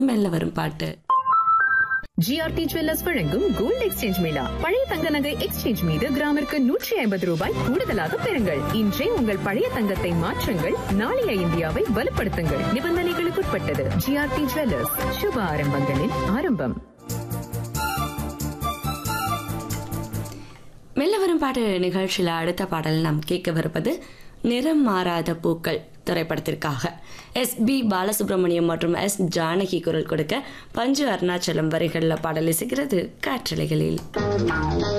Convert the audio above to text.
மெல்ல வரும் பாட்டு ஜிஆர்டி ஜுவல்லர்ஸ் வழங்கும் கோல்ட் எக்ஸ்சேஞ்ச் மேளா பழைய தங்க நகை எக்ஸ்சேஞ்ச் மீது கிராமிற்கு நூற்றி ஐம்பது ரூபாய் கூடுதலாக பெறுங்கள் இன்றே உங்கள் பழைய தங்கத்தை மாற்றுங்கள் நாளைய இந்தியாவை வலுப்படுத்துங்கள் நிபந்தனைகளுக்குட்பட்டது ஜிஆர்டி ஜுவல்லர்ஸ் சுப ஆரம்பங்களின் ஆரம்பம் மெல்ல வரும் பாட்டு நிகழ்ச்சியில் அடுத்த பாடல் நாம் கேட்கவிருப்பது நிறம் மாறாத பூக்கள் திரைப்படத்திற்காக எஸ் பி பாலசுப்ரமணியம் மற்றும் எஸ் ஜானகி குரல் கொடுக்க பஞ்சு அருணாச்சலம் வரிகளில் பாடல் இசைக்கிறது காற்றலைகளில்